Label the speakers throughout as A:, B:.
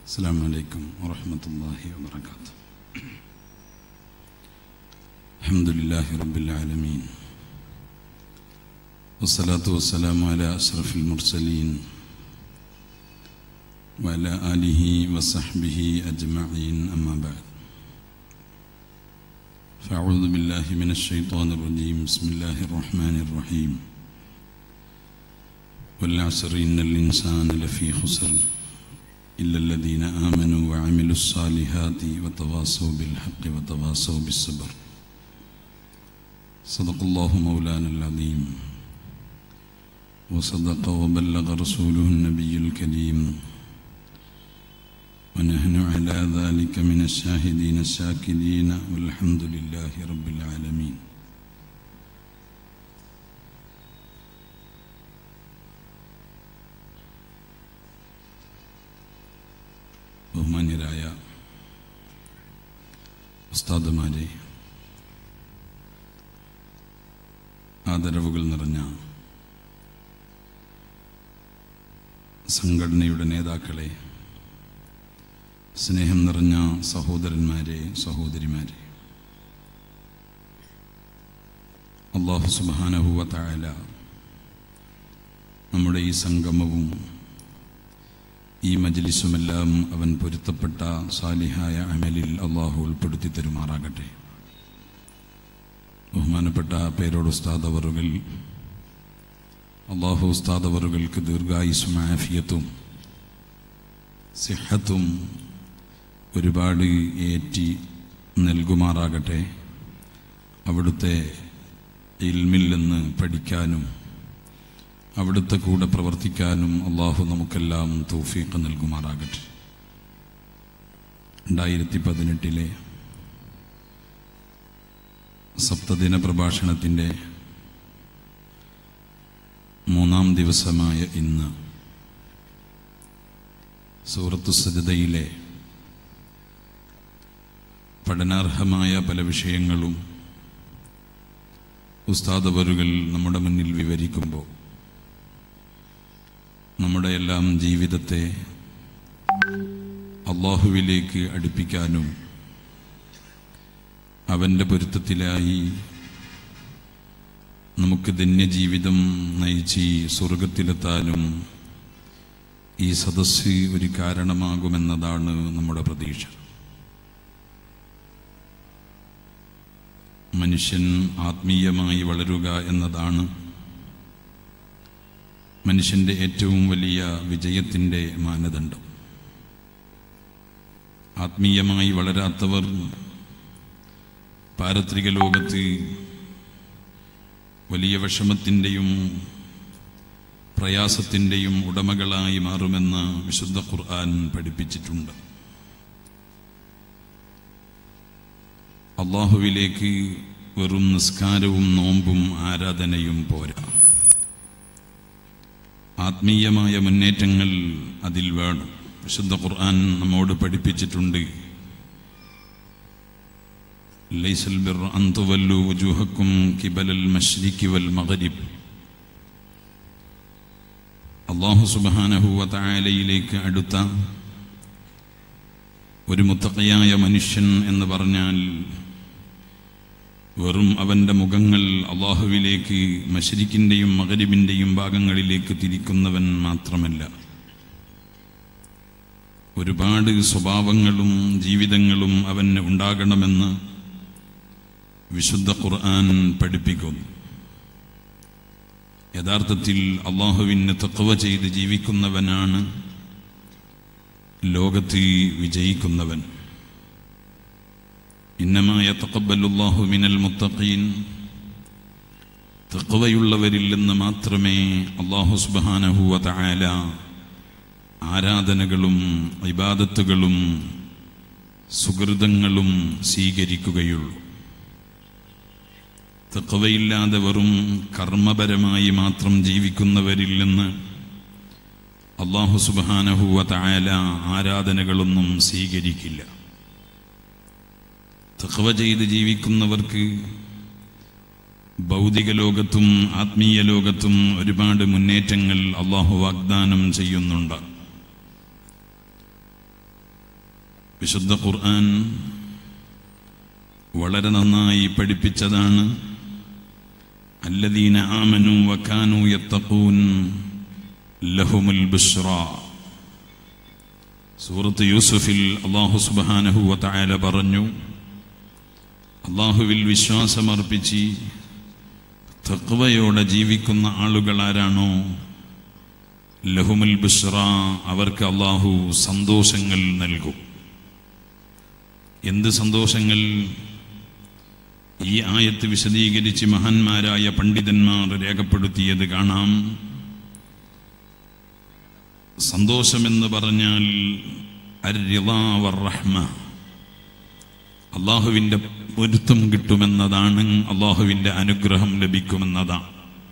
A: السلام عليكم ورحمة الله وبركاته الحمد لله رب العالمين والصلاة والسلام على أشرف المرسلين وعلى آله وصحبه أجمعين أما بعد فأعوذ بالله من الشيطان الرجيم بسم الله الرحمن الرحيم والعصر إن الإنسان لفي خسر إلا الذين آمنوا وعملوا الصالحات وتواصوا بالحق وتواصوا بالصبر صدق الله مولانا العظيم وصدق وبلغ رسوله النبي الكريم ونحن على ذلك من الشاهدين الشاكرين والحمد لله رب العالمين ബഹുമാന്യരായ ഉസ്താദുമാരെ ആദരവുകൾ നിറഞ്ഞ സംഘടനയുടെ നേതാക്കളെ സ്നേഹം നിറഞ്ഞ സഹോദരന്മാരെ സഹോദരിമാരെ അള്ളാഹു സുബാനഹുവ തായാല നമ്മുടെ ഈ സംഗമവും ഈ മജ്ലിസുമെല്ലാം അവൻ പൊരുത്തപ്പെട്ട സാലിഹായ അമലിൽ അള്ളാഹു ഉൾപ്പെടുത്തി തരുമാറാകട്ടെ ബഹുമാനപ്പെട്ട പേരോട് ഉസ്താദവറുകൾ അള്ളാഹു ഉസ്താദവറുകൾക്ക് ദീർഘായുസും ആഫിയത്തും സിഹത്തും ഒരുപാട് ഏറ്റി നൽകുമാറാകട്ടെ അവിടുത്തെ ഇൽമിൽ നിന്ന് പഠിക്കാനും അവിടുത്തെ കൂടെ പ്രവർത്തിക്കാനും അള്ളാഹു നമുക്കെല്ലാം തൗഫീഖ് നൽകുമാറാകട്ടെ രണ്ടായിരത്തി പതിനെട്ടിലെ സപ്തദിന പ്രഭാഷണത്തിൻ്റെ മൂന്നാം ദിവസമായ ഇന്ന് സൂറത്തു സജിതയിലെ പഠനാർഹമായ പല വിഷയങ്ങളും ഉസ്താദവറുകൾ നമ്മുടെ മുന്നിൽ വിവരിക്കുമ്പോൾ നമ്മുടെ എല്ലാം ജീവിതത്തെ അള്ളാഹുവിലേക്ക് അടുപ്പിക്കാനും അവൻ്റെ പൊരുത്തത്തിലായി നമുക്ക് ധന്യജീവിതം നയിച്ച് സ്വർഗത്തിലെത്താനും ഈ സദസ്സ് ഒരു കാരണമാകുമെന്നതാണ് നമ്മുടെ പ്രതീക്ഷ മനുഷ്യൻ ആത്മീയമായി വളരുക എന്നതാണ് മനുഷ്യന്റെ ഏറ്റവും വലിയ വിജയത്തിൻ്റെ മാനദണ്ഡം ആത്മീയമായി വളരാത്തവർ പാരത്രിക ലോകത്ത് വലിയ വിഷമത്തിൻ്റെയും പ്രയാസത്തിൻ്റെയും ഉടമകളായി മാറുമെന്ന് വിശുദ്ധ ഖുർആൻ പഠിപ്പിച്ചിട്ടുണ്ട് അള്ളാഹുവിലേക്ക് വെറും നിസ്കാരവും നോമ്പും ആരാധനയും പോരാ ആത്മീയമായ മുന്നേറ്റങ്ങൾ അതിൽ വേണം വിശുദ്ധ ഖുർആൻ നമ്മോട് പഠിപ്പിച്ചിട്ടുണ്ട് ലൈസൽ ബിർ അൻ തുവല്ലു വജൂഹക്കും കിബലൽ മശ്രിഖി വൽ മഗ്രിബ് അള്ളാഹു സുബ്ഹാനഹു വ തആലയിലേക്ക് അടുത്ത ഒരു മുത്തഖയായ മനുഷ്യൻ എന്ന് പറഞ്ഞാൽ വെറും അവൻ്റെ മുഖങ്ങൾ അള്ളാഹുവിലേക്ക് മഷരിക്കിൻ്റെയും മകരിബിൻ്റെയും ഭാഗങ്ങളിലേക്ക് തിരിക്കുന്നവൻ മാത്രമല്ല ഒരുപാട് സ്വഭാവങ്ങളും ജീവിതങ്ങളും അവന് ഉണ്ടാകണമെന്ന് വിശുദ്ധ ഖുർആൻ പഠിപ്പിക്കുന്നു യഥാർത്ഥത്തിൽ അള്ളാഹുവിന് തക്കവ ചെയ്ത് ജീവിക്കുന്നവനാണ് ലോകത്ത് വിജയിക്കുന്നവൻ ഇന്നമായ തക്കബലുല്ലാഹു മിനൽ മുത്തഖീൻ തക്കവയുള്ളവരിൽ നിന്ന് മാത്രമേ അള്ളാഹു സുബാനഹുവ തആല ആരാധനകളും ഇബാദത്തുകളും സുഹൃതങ്ങളും സ്വീകരിക്കുകയുള്ളൂ തക്കവയില്ലാതെ വെറും കർമ്മപരമായി മാത്രം ജീവിക്കുന്നവരിൽ നിന്ന് അള്ളാഹു സുബാനഹുവ തആല ആരാധനകളൊന്നും സ്വീകരിക്കില്ല തഖവ ചെയ്ത് ജീവിക്കുന്നവർക്ക് ഭൗതിക ലോകത്തും ആത്മീയ ലോകത്തും ഒരുപാട് മുന്നേറ്റങ്ങൾ അള്ളാഹു വാഗ്ദാനം ചെയ്യുന്നുണ്ട് വിശുദ്ധ ഖുർആൻ വളരെ നന്നായി പഠിപ്പിച്ചതാണ് അല്ലദീന ആമനു വക്കാനു യത്തഖൂൻ ലഹുമുൽ ബുഷ്റ സൂറത്ത് യൂസുഫിൽ അള്ളാഹു സുബ്ഹാനഹു വതആല പറഞ്ഞു അള്ളാഹുവിൽ വിശ്വാസമർപ്പിച്ച് തക്വയോടെ ജീവിക്കുന്ന ആളുകൾ ആരാണോ ലഹുമുൽ ബുഷ്റ അവർക്ക് അള്ളാഹു സന്തോഷങ്ങൾ നൽകും എന്ത് സന്തോഷങ്ങൾ ഈ ആയത്ത് വിശദീകരിച്ച് മഹാന്മാരായ പണ്ഡിതന്മാർ രേഖപ്പെടുത്തിയത് കാണാം സന്തോഷമെന്ന് പറഞ്ഞാൽ റഹ്മ അള്ളാഹുവിൻ്റെ പൊരുത്തം കിട്ടുമെന്നതാണ് അള്ളാഹുവിൻ്റെ അനുഗ്രഹം ലഭിക്കുമെന്നതാണ്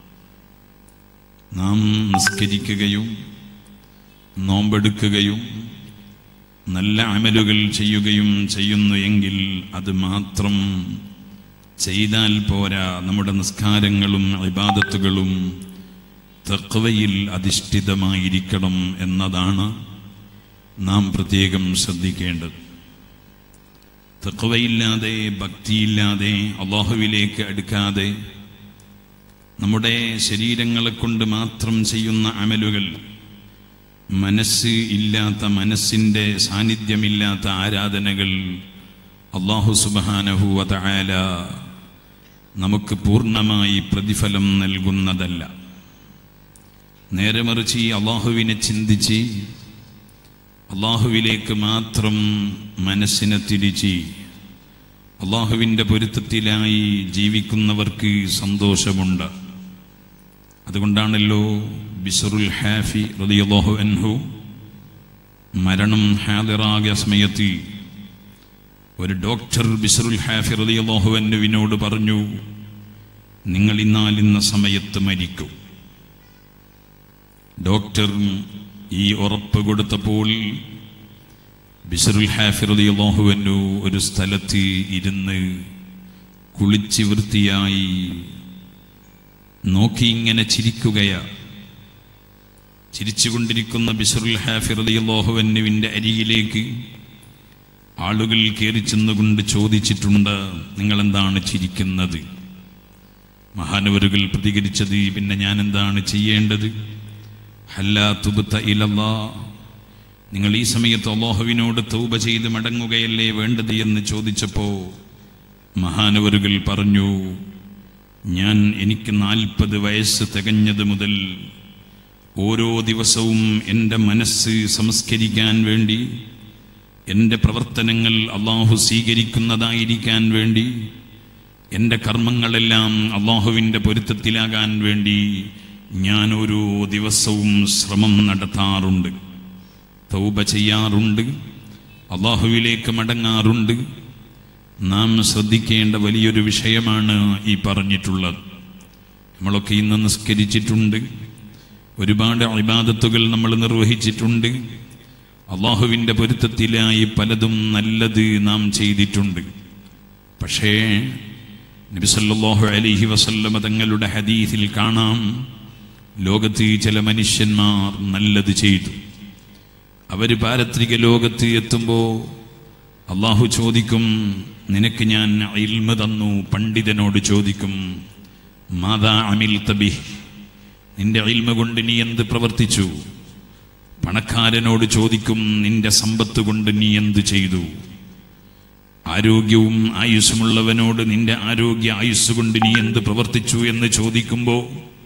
A: നാം നിസ്കരിക്കുകയും നോമ്പെടുക്കുകയും നല്ല അമലുകൾ ചെയ്യുകയും ചെയ്യുന്നു എങ്കിൽ അത് മാത്രം ചെയ്താൽ പോരാ നമ്മുടെ നിസ്കാരങ്ങളും ഇബാദത്തുകളും തക്വയിൽ അധിഷ്ഠിതമായിരിക്കണം എന്നതാണ് നാം പ്രത്യേകം ശ്രദ്ധിക്കേണ്ടത് തക്വയില്ലാതെ ഭക്തിയില്ലാതെ അള്ളാഹുവിലേക്ക് അടുക്കാതെ നമ്മുടെ ശരീരങ്ങളെ കൊണ്ട് മാത്രം ചെയ്യുന്ന അമലുകൾ മനസ്സ് ഇല്ലാത്ത മനസ്സിൻ്റെ സാന്നിധ്യമില്ലാത്ത ആരാധനകൾ അള്ളാഹു സുബാനഹുവല നമുക്ക് പൂർണ്ണമായി പ്രതിഫലം നൽകുന്നതല്ല നേരെ മറിച്ച് ഈ അള്ളാഹുവിനെ ചിന്തിച്ച് അള്ളാഹുവിലേക്ക് മാത്രം മനസ്സിനെ തിരിച്ച് അള്ളാഹുവിൻ്റെ പൊരുത്തത്തിലായി ജീവിക്കുന്നവർക്ക് സന്തോഷമുണ്ട് അതുകൊണ്ടാണല്ലോ ബിസറുൽ ഹാഫി റളിയല്ലാഹു അൻഹു മരണം ഹാദിറാകിയ സമയത്ത് ഒരു ഡോക്ടർ ബിസറുൽ ഹാഫി റളിയല്ലാഹു അൻഹുവിനോട് പറഞ്ഞു നിങ്ങൾ ഇന്നാലിന്ന സമയത്ത് മരിക്കും ഡോക്ടർ ഈ ഉറപ്പ് കൊടുത്തപ്പോൾ ബിസറുൽ ഹാഫി റളിയല്ലാഹു അൻഹു ഒരു സ്ഥലത്ത് ഇരുന്ന് കുളിച്ച് വൃത്തിയായി നോക്കി ഇങ്ങനെ ചിരിക്കുകയാ ചിരിച്ചുകൊണ്ടിരിക്കുന്ന ബിസറുൽ ഹാഫി റളിയല്ലാഹു അൻഹുവിൻ്റെ അരികിലേക്ക് ആളുകൾ കയറി ചെന്നുകൊണ്ട് ചോദിച്ചിട്ടുണ്ട് നിങ്ങൾ എന്താണ് ചിരിക്കുന്നത് മഹാനവരുകൾ പ്രതികരിച്ചത് പിന്നെ ഞാൻ എന്താണ് ചെയ്യേണ്ടത് ഹല്ലാ തുബത്ത ഇലല്ലാ നിങ്ങൾ ഈ സമയത്ത് അള്ളാഹുവിനോട് തൗബ ചെയ്ത് മടങ്ങുകയല്ലേ വേണ്ടത് എന്ന് ചോദിച്ചപ്പോൾ മഹാനവരുകൾ പറഞ്ഞു ഞാൻ എനിക്ക് നാൽപ്പത് വയസ്സ് തികഞ്ഞത് മുതൽ ഓരോ ദിവസവും എൻ്റെ മനസ്സ് സംസ്കരിക്കാൻ വേണ്ടി എൻ്റെ പ്രവർത്തനങ്ങൾ അള്ളാഹു സ്വീകരിക്കുന്നതായിരിക്കാൻ വേണ്ടി എൻ്റെ കർമ്മങ്ങളെല്ലാം അള്ളാഹുവിൻ്റെ പൊരുത്തത്തിലാകാൻ വേണ്ടി ഞാൻ ഓരോ ദിവസവും ശ്രമം നടത്താറുണ്ട് തൗബ ചെയ്യാറുണ്ട് അള്ളാഹുവിലേക്ക് മടങ്ങാറുണ്ട് നാം ശ്രദ്ധിക്കേണ്ട വലിയൊരു വിഷയമാണ് ഈ പറഞ്ഞിട്ടുള്ളത് നമ്മളൊക്കെ ഇന്ന് നിസ്കരിച്ചിട്ടുണ്ട് ഒരുപാട് ഇബാദത്തുകൾ നമ്മൾ നിർവഹിച്ചിട്ടുണ്ട് അള്ളാഹുവിൻ്റെ പൊരുത്തത്തിലായി പലതും നല്ലത് നാം ചെയ്തിട്ടുണ്ട് പക്ഷേ നബിസല്ലാഹു അലിഹി വസല്ലമ തങ്ങളുടെ ഹദീസിൽ കാണാം ലോകത്ത് ചില മനുഷ്യന്മാർ നല്ലത് ചെയ്തു അവർ പാരത്രിക ലോകത്ത് എത്തുമ്പോൾ അള്ളാഹു ചോദിക്കും നിനക്ക് ഞാൻ ഇൽമ തന്നു പണ്ഡിതനോട് ചോദിക്കും മാതാ അമിൽ തബി നിന്റെ ഇൽമ കൊണ്ട് നീ എന്ത് പ്രവർത്തിച്ചു പണക്കാരനോട് ചോദിക്കും നിന്റെ സമ്പത്ത് കൊണ്ട് നീ എന്ത് ചെയ്തു ആരോഗ്യവും ആയുസ്സുമുള്ളവനോട് നിന്റെ ആരോഗ്യ ആയുസ് കൊണ്ട് നീ എന്ത് പ്രവർത്തിച്ചു എന്ന് ചോദിക്കുമ്പോൾ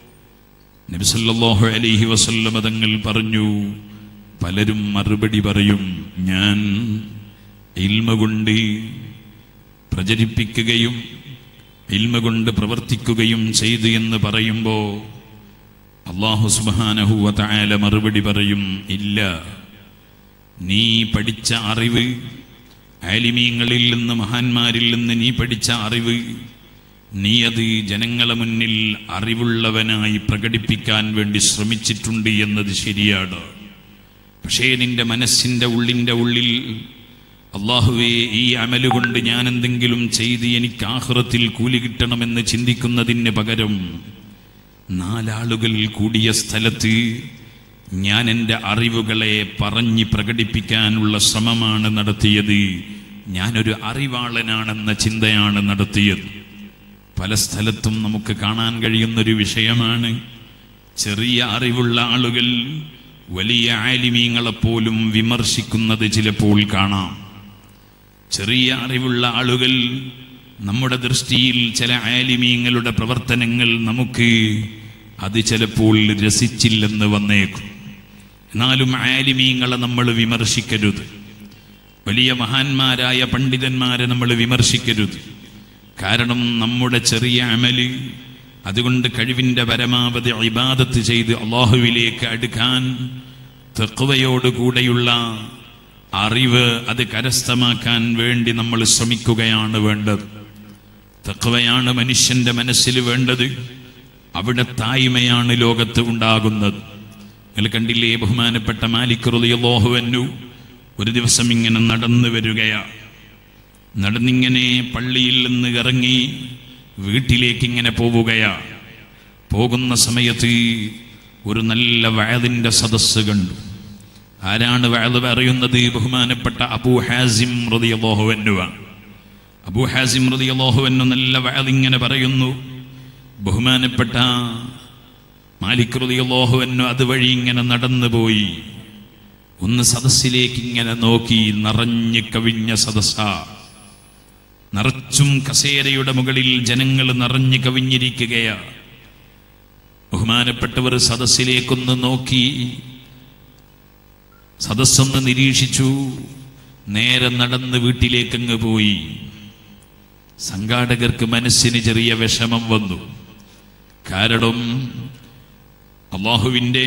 A: നബിസല്ലാഹു അലൈഹി വസല്ലമ തങ്ങൾ പറഞ്ഞു പലരും മറുപടി പറയും ഞാൻ ഇൽമ കൊണ്ട് പ്രചരിപ്പിക്കുകയും ഇൽമ കൊണ്ട് പ്രവർത്തിക്കുകയും ചെയ്തു എന്ന് പറയുമ്പോൾ അള്ളാഹു സുബാനഹുവ തായാല മറുപടി പറയും ഇല്ല നീ പഠിച്ച അറിവ് ആലിമീങ്ങളിൽ നിന്ന് മഹാന്മാരിൽ നിന്ന് നീ പഠിച്ച അറിവ് നീ അത് ജനങ്ങളെ മുന്നിൽ അറിവുള്ളവനായി പ്രകടിപ്പിക്കാൻ വേണ്ടി ശ്രമിച്ചിട്ടുണ്ട് എന്നത് ശരിയാണ് പക്ഷേ നിന്റെ മനസ്സിൻ്റെ ഉള്ളിൻ്റെ ഉള്ളിൽ അള്ളാഹുവേ ഈ അമലുകൊണ്ട് ഞാൻ എന്തെങ്കിലും ചെയ്ത് എനിക്ക് ആഹ്റത്തിൽ കൂലി കിട്ടണമെന്ന് ചിന്തിക്കുന്നതിന് പകരം നാലാളുകൾ കൂടിയ സ്ഥലത്ത് ഞാൻ എൻ്റെ അറിവുകളെ പറഞ്ഞ് പ്രകടിപ്പിക്കാനുള്ള ശ്രമമാണ് നടത്തിയത് ഞാനൊരു അറിവാളനാണെന്ന ചിന്തയാണ് നടത്തിയത് പല സ്ഥലത്തും നമുക്ക് കാണാൻ കഴിയുന്നൊരു വിഷയമാണ് ചെറിയ അറിവുള്ള ആളുകൾ വലിയ ആലിമീങ്ങളെപ്പോലും വിമർശിക്കുന്നത് ചിലപ്പോൾ കാണാം ചെറിയ അറിവുള്ള ആളുകൾ നമ്മുടെ ദൃഷ്ടിയിൽ ചില ആലിമീങ്ങളുടെ പ്രവർത്തനങ്ങൾ നമുക്ക് അത് ചിലപ്പോൾ രസിച്ചില്ലെന്ന് വന്നേക്കും എന്നാലും ആലിമീങ്ങളെ നമ്മൾ വിമർശിക്കരുത് വലിയ മഹാന്മാരായ പണ്ഡിതന്മാരെ നമ്മൾ വിമർശിക്കരുത് കാരണം നമ്മുടെ ചെറിയ അമല് അതുകൊണ്ട് കഴിവിൻ്റെ പരമാവധി ഇബാദത്ത് ചെയ്ത് അള്ളാഹുവിലേക്ക് അടുക്കാൻ തെക്കുവയോടുകൂടെയുള്ള അറിവ് അത് കരസ്ഥമാക്കാൻ വേണ്ടി നമ്മൾ ശ്രമിക്കുകയാണ് വേണ്ടത് തെക്കുവയാണ് മനുഷ്യന്റെ മനസ്സിൽ വേണ്ടത് അവിടെ തായ്മയാണ് ലോകത്ത് ഉണ്ടാകുന്നത് നിങ്ങൾ കണ്ടില്ലേ ബഹുമാനപ്പെട്ട മാലിക് റളിയല്ലാഹുവന്നു ഒരു ദിവസം ഇങ്ങനെ നടന്നു വരികയാ നടന്നിങ്ങനെ പള്ളിയിൽ നിന്ന് ഇറങ്ങി വീട്ടിലേക്ക് ഇങ്ങനെ പോവുകയാ പോകുന്ന സമയത്ത് ഒരു നല്ല വയതിൻ്റെ സദസ്സ് കണ്ടു ആരാണ് വയത് പറയുന്നത് ബഹുമാനപ്പെട്ട അബൂ ഹാസിം റളിയല്ലാഹുവന്നുവാണ് അബൂ ഹാസിം റളിയല്ലാഹുവന്നു നല്ല വയതിങ്ങനെ പറയുന്നു ബഹുമാനപ്പെട്ട മാലിക് റളിയല്ലാഹുവന്നു അതുവഴി ഇങ്ങനെ നടന്നു പോയി ഒന്ന് സദസ്സിലേക്ക് ഇങ്ങനെ നോക്കി നിറഞ്ഞു കവിഞ്ഞ സദസ്സ നിറച്ചും കസേരയുടെ മുകളിൽ ജനങ്ങൾ നിറഞ്ഞു കവിഞ്ഞിരിക്കുകയാ ബഹുമാനപ്പെട്ടവർ സദസ്സിലേക്കൊന്ന് നോക്കി സദസ്സൊന്ന് നിരീക്ഷിച്ചു നേരെ നടന്ന് വീട്ടിലേക്കങ്ങ് പോയി സംഘാടകർക്ക് മനസ്സിന് ചെറിയ വിഷമം വന്നു കാരണം അള്ളാഹുവിൻ്റെ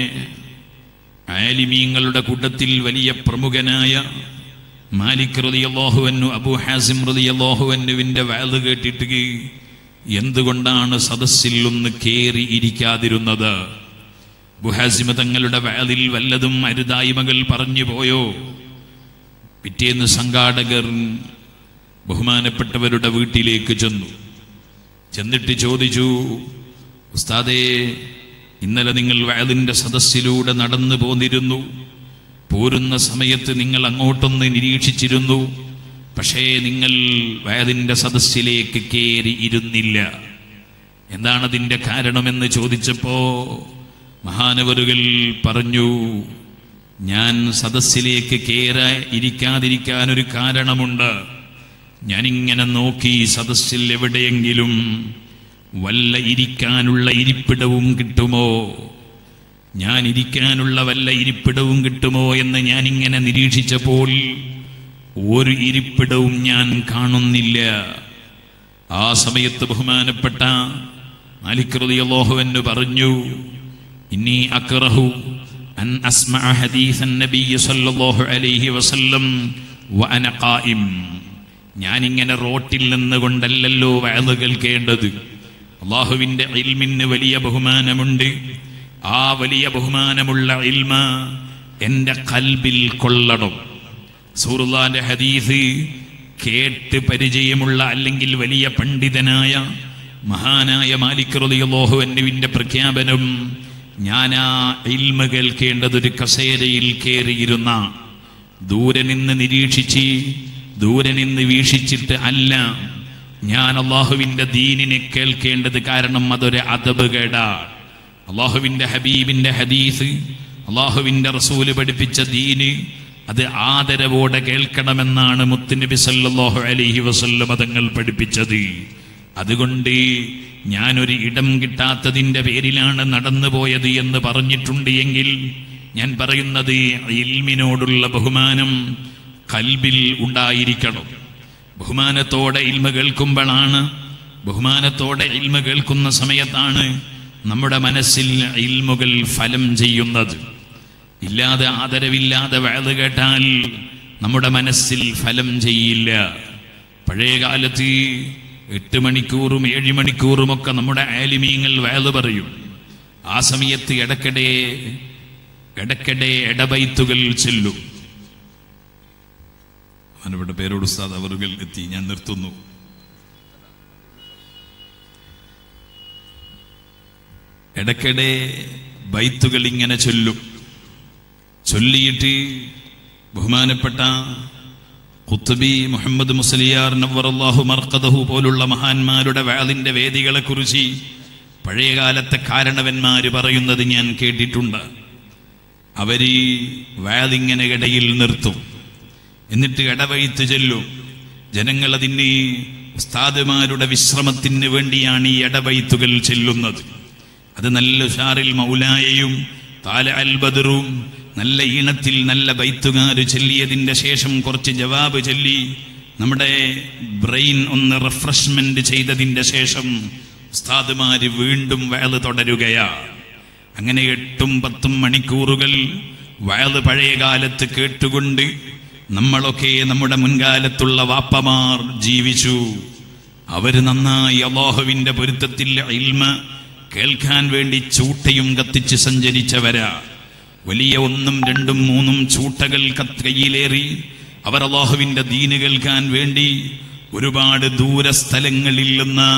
A: ആലിമീങ്ങളുടെ കൂട്ടത്തിൽ വലിയ പ്രമുഖനായ മാലിക് റളിയല്ലാഹുവന്നു അബൂ ഹാസിം റളിയല്ലാഹുവന്നുവിൻ്റെ വയത് കേട്ടിട്ട് എന്തുകൊണ്ടാണ് സദസ്സിൽ ഒന്ന് കേറി ഇരിക്കാതിരുന്നത് ബുഹാസിമ തങ്ങളുടെ വയതിൽ വല്ലതും അരുതായ്മകൾ പറഞ്ഞു പോയോ പിറ്റേന്ന് സംഘാടകർ ബഹുമാനപ്പെട്ടവരുടെ വീട്ടിലേക്ക് ചെന്നു ചെന്നിട്ട് ചോദിച്ചു ഉസ്താദേ ഇന്നലെ നിങ്ങൾ വയതിൻ്റെ സദസ്സിലൂടെ നടന്നു പോന്നിരുന്നു പോരുന്ന സമയത്ത് നിങ്ങൾ അങ്ങോട്ടൊന്ന് നിരീക്ഷിച്ചിരുന്നു പക്ഷേ നിങ്ങൾ വയതിൻ്റെ സദസ്സിലേക്ക് കയറി ഇരുന്നില്ല എന്താണതിൻ്റെ കാരണമെന്ന് ചോദിച്ചപ്പോ മഹാനവറുകൾ പറഞ്ഞു ഞാൻ സദസ്സിലേക്ക് കയറ ഇരിക്കാതിരിക്കാൻ ഒരു കാരണമുണ്ട് ഞാനിങ്ങനെ നോക്കി സദസ്സിൽ എവിടെയെങ്കിലും വല്ല ഇരിക്കാനുള്ള ഇരിപ്പിടവും കിട്ടുമോ ഞാൻ ഇരിക്കാനുള്ള വല്ല ഇരിപ്പിടവും കിട്ടുമോ എന്ന് ഞാനിങ്ങനെ നിരീക്ഷിച്ചപ്പോൾ ഒരു ഇരിപ്പിടവും ഞാൻ കാണുന്നില്ല ആ സമയത്ത് ബഹുമാനപ്പെട്ട മാലിക് റളിയല്ലാഹു അൻഹു പറഞ്ഞു ഇന്നി അക്റഹു അൻ അസ്മഅ ഹദീസൻ നബിയ്യ സല്ലല്ലാഹു അലൈഹി വസല്ലം വഅന ഖായിം ഞാനിങ്ങനെ റോട്ടിൽ നിന്നുകൊണ്ടല്ലല്ലോ വയത് കേൾക്കേണ്ടത് അള്ളാഹുവിൻ്റെ ഇൽമിന് വലിയ ബഹുമാനമുണ്ട് ആ വലിയ ബഹുമാനമുള്ള ഇൽമ എൻ്റെ കൽബിൽ കൊള്ളണം സൂറുല്ലാന്റെ ഹദീസ് കേട്ട് പരിചയമുള്ള അല്ലെങ്കിൽ വലിയ പണ്ഡിതനായ മഹാനായ മാലിക് റളിയല്ലാഹു അൻഹുവിന്റെ പ്രഖ്യാപനം ഞാൻ ആ ഇൽമ കേൾക്കേണ്ടത് ഒരു കസേരയിൽ കയറിയിരുന്ന ദൂരെ നിന്ന് നിരീക്ഷിച്ച് ദൂരെ നിന്ന് വീക്ഷിച്ചിട്ട് അല്ല ഞാൻ അള്ളാഹുവിൻ്റെ ദീനിനെ കേൾക്കേണ്ടത് കാരണം അതൊരു അതബ് കേടാണ് അള്ളാഹുവിൻ്റെ ഹബീബിൻ്റെ ഹദീസ് അള്ളാഹുവിൻ്റെ റസൂല് പഠിപ്പിച്ച ദീന് അത് ആദരവോടെ കേൾക്കണമെന്നാണ് മുത്തുനബി സല്ലല്ലാഹു അലൈഹി വസല്ലം തങ്ങൾ പഠിപ്പിച്ചത് അതുകൊണ്ട് ഞാനൊരു ഇടം കിട്ടാത്തതിൻ്റെ പേരിലാണ് നടന്നു പോയത് എന്ന് പറഞ്ഞിട്ടുണ്ട് എങ്കിൽ ഞാൻ പറയുന്നത് ഇൽമിനോടുള്ള ബഹുമാനം കൽബിൽ ഉണ്ടായിരിക്കണം ബഹുമാനത്തോടെ ഇൽമ കേൾക്കുമ്പോഴാണ് ബഹുമാനത്തോടെ ഇൽമ കേൾക്കുന്ന സമയത്താണ് നമ്മുടെ മനസ്സിൽ ഇൽമുകൾ ഫലം ചെയ്യുന്നത് ഇല്ലാതെ ആദരവില്ലാതെ വയത് കേട്ടാൽ നമ്മുടെ മനസ്സിൽ ഫലം ചെയ്യില്ല പഴയ കാലത്ത് എട്ട് മണിക്കൂറും ഏഴ് മണിക്കൂറും ഒക്കെ നമ്മുടെ ആലിമീങ്ങൾ വയത് പറയും ആ സമയത്ത് ഇടയ്ക്കിടെ ഇടയ്ക്കിടെ ഇടബൈത്തുകൾ ചെല്ലും അവനവിടെ പേരോട് ഉസ്താദ് അവറുകൾ എത്തി ഞാൻ നിർത്തുന്നു ഇടയ്ക്കിടെ ബൈത്തുകൾ ഇങ്ങനെ ചൊല്ലും ചൊല്ലിയിട്ട് ബഹുമാനപ്പെട്ട ഖുത്ബി മുഹമ്മദ് മുസലിയാർ നവറല്ലാഹു മർക്കദഹു പോലുള്ള മഹാന്മാരുടെ വാളിന്റെ വേദികളെക്കുറിച്ച് പഴയകാലത്തെ കാരണവന്മാര് പറയുന്നത് ഞാൻ കേട്ടിട്ടുണ്ട് അവര് വാതിങ്ങനെ ഇടയിൽ നിർത്തും എന്നിട്ട് ഇടവഴിത്ത് ചെല്ലും ജനങ്ങൾ അതിന് ഉസ്താദുമാരുടെ വിശ്രമത്തിന് വേണ്ടിയാണ് ഈ ഇടവൈത്തുകൾ ചെല്ലുന്നത് അത് നല്ല ഉഷാറിൽ മൗലായയും താല അൽ ബദറും നല്ല ഈണത്തിൽ നല്ല ബൈത്തുകാര് ചൊല്ലിയതിന്റെ ശേഷം കുറച്ച് ജവാബ് ചൊല്ലി നമ്മുടെ ബ്രെയിൻ ഒന്ന് റിഫ്രഷ്മെന്റ് ചെയ്തതിന്റെ ശേഷം ഉസ്താദുമാര് വീണ്ടും വയല് തുടരുകയാ അങ്ങനെ എട്ടും പത്തും മണിക്കൂറുകൾ വയല് പഴയ കാലത്ത് കേട്ടുകൊണ്ട് നമ്മളൊക്കെ നമ്മുടെ മുൻകാലത്തുള്ള വാപ്പമാർ ജീവിച്ചു അവര് നന്നായി അള്ളാഹുവിന്റെ പൊരുത്തത്തിൽ ഇൽമ കേൾക്കാൻ വേണ്ടി ചൂട്ടയും കത്തിച്ച് സഞ്ചരിച്ചവരാ വലിയ ഒന്നും രണ്ടും മൂന്നും ചൂട്ടകൾ കത്ത് കയ്യിലേറി അവർ അള്ളാഹുവിന്റെ ദീന് കേൾക്കാൻ വേണ്ടി ഒരുപാട് ദൂരസ്ഥലങ്ങളിൽ നിന്ന്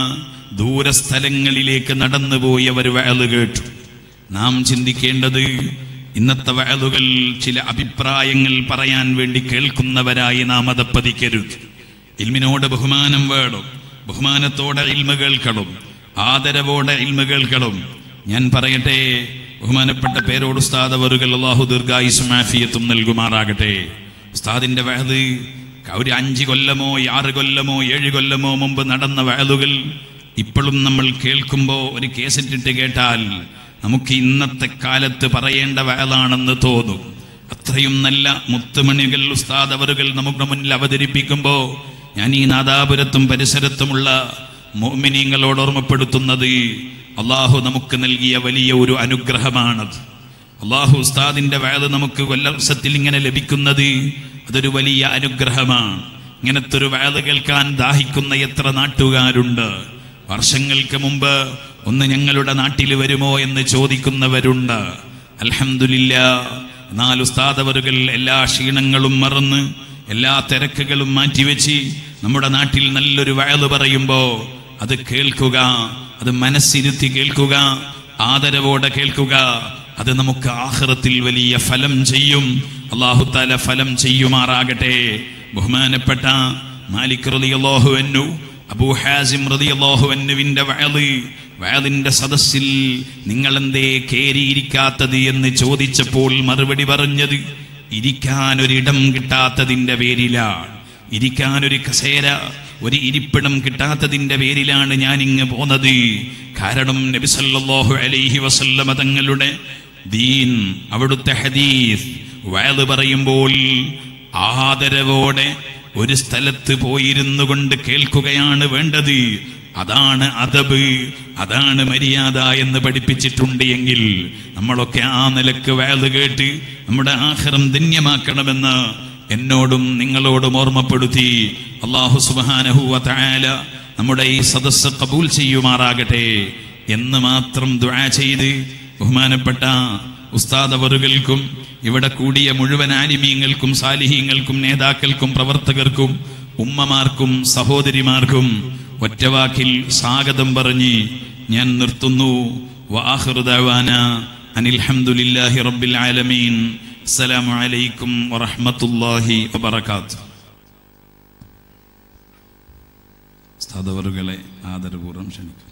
A: ദൂരസ്ഥലങ്ങളിലേക്ക് നടന്നുപോയി അവർ വയല് കേട്ടു നാം ചിന്തിക്കേണ്ടത് ഇന്നത്തെ വയലുകൾ ചില അഭിപ്രായങ്ങൾ പറയാൻ വേണ്ടി കേൾക്കുന്നവരായി നാം അതപ്പതിക്കരുത് ഇൽമിനോട് ബഹുമാനം വേണം ബഹുമാനത്തോടെ ഇൽമ കേൾക്കണം ആദരവോടെ ഇൽമ കേൾക്കണം ഞാൻ പറയട്ടെ ബഹുമാനപ്പെട്ട പേരോട് ഉസ്താദ് അവറുകൾ അള്ളാഹു ദീർഘായുസും ആഫിയത്തും നൽകുമാറാകട്ടെ ഉസ്താദിന്റെ വയത് ഒരു അഞ്ച് കൊല്ലമോ ആറ് കൊല്ലമോ ഏഴ് കൊല്ലമോ മുമ്പ് നടന്ന വയലുകൾ ഇപ്പോഴും നമ്മൾ കേൾക്കുമ്പോൾ ഒരു കേസറ്റിട്ട് കേട്ടാൽ നമുക്ക് ഇന്നത്തെ കാലത്ത് പറയേണ്ട വയലാണെന്ന് തോന്നും അത്രയും നല്ല മുത്തുമണികൾ ഉസ്താദ് അവറുകൾ നമുക്ക് മുന്നിൽ അവതരിപ്പിക്കുമ്പോൾ ഞാൻ ഈ നാദാപുരത്തും പരിസരത്തുമുള്ള മോമിനിയങ്ങളോട് ഓർമ്മപ്പെടുത്തുന്നത് അള്ളാഹു നമുക്ക് നൽകിയ വലിയ ഒരു അനുഗ്രഹമാണത് അള്ളാഹു ഉസ്താദിന്റെ വയത് നമുക്ക് കൊല്ലർഷത്തിൽ ഇങ്ങനെ ലഭിക്കുന്നത് അതൊരു വലിയ അനുഗ്രഹമാണ് ഇങ്ങനത്തെ ഒരു വയത് കേൾക്കാൻ ദാഹിക്കുന്ന എത്ര നാട്ടുകാരുണ്ട് വർഷങ്ങൾക്ക് മുമ്പ് ഒന്ന് ഞങ്ങളുടെ നാട്ടിൽ വരുമോ എന്ന് ചോദിക്കുന്നവരുണ്ട് അൽഹംദുലില്ല എന്നാൽ ഉസ്താദവറുകൾ എല്ലാ ക്ഷീണങ്ങളും മറന്ന് എല്ലാ തിരക്കുകളും മാറ്റിവെച്ച് നമ്മുടെ നാട്ടിൽ നല്ലൊരു വയല് പറയുമ്പോ അത് കേൾക്കുക അത് മനസ്സിരുത്തി കേൾക്കുക ആദരവോടെ കേൾക്കുക അത് നമുക്ക് ആഹ്റത്തിൽ വലിയ ഫലം ചെയ്യും അള്ളാഹു താല ഫലം ചെയ്യുമാറാകട്ടെ ബഹുമാനപ്പെട്ട മാലിക് റളിയല്ലാഹു അൻഹു അബൂ ഹാസിം റളിയല്ലാഹു അൻഹുവിന്റെ വയല് വയലിന്റെ സദസ്സിൽ നിങ്ങൾ എന്തേ കേറിയിരിക്കാത്തത് എന്ന് ചോദിച്ചപ്പോൾ മറുപടി പറഞ്ഞത് ഇരിക്കാൻ ഒരിടം കിട്ടാത്തതിന്റെ പേരിലാണ് ഇരിക്കാൻ ഒരു കസേര ഒരു ഇരിപ്പിടം കിട്ടാത്തതിന്റെ പേരിലാണ് ഞാൻ ഇങ്ങ് പോന്നത് കാരണം നബി സല്ലല്ലാഹു അലൈഹി വസല്ലമ തങ്ങളുടെ ദീൻ അവിടുത്തെ ഹദീസ് വയത് പറയുമ്പോൾ ആദരവോടെ ഒരു സ്ഥലത്ത് പോയിരുന്നു കൊണ്ട് കേൾക്കുകയാണ് വേണ്ടത് അതാണ് അതബ് അതാണ് മര്യാദ എന്ന് പഠിപ്പിച്ചിട്ടുണ്ട് എങ്കിൽ നമ്മളൊക്കെ ആ നിലക്ക് വയത് കേട്ട് നമ്മുടെ ആഹാരം ധന്യമാക്കണമെന്ന് എന്നോടും നിങ്ങളോടും ഓർമ്മപ്പെടുത്തി അള്ളാഹു സുബാനഹുവ തആല നമ്മുടെ ഈ സദസ്സ് കബൂൽ ചെയ്യുമാറാകട്ടെ എന്ന് മാത്രം ദുആ ചെയ്ത് ബഹുമാനപ്പെട്ട ഉസ്താദ് അവറുകൾക്കും ഇവിടെ കൂടിയ മുഴുവൻ ആലിമീങ്ങൾക്കും സാലിഹീങ്ങൾക്കും നേതാക്കൾക്കും പ്രവർത്തകർക്കും ഉമ്മമാർക്കും സഹോദരിമാർക്കും ഒറ്റവാക്കിൽ സ്വാഗതം പറഞ്ഞ് ഞാൻ നിർത്തുന്നു വാഹൃദാന അനിൽഹമുല്ലാഹി റബ്ബിൽ ആലമീൻ അസ്സലാമു അലൈക്കും വറഹ്മത്തുള്ളാഹി വബറകാത്ത് ഉസ്താദ് അവറുകളെ ആദരപൂർവ്വം ക്ഷണിക്കും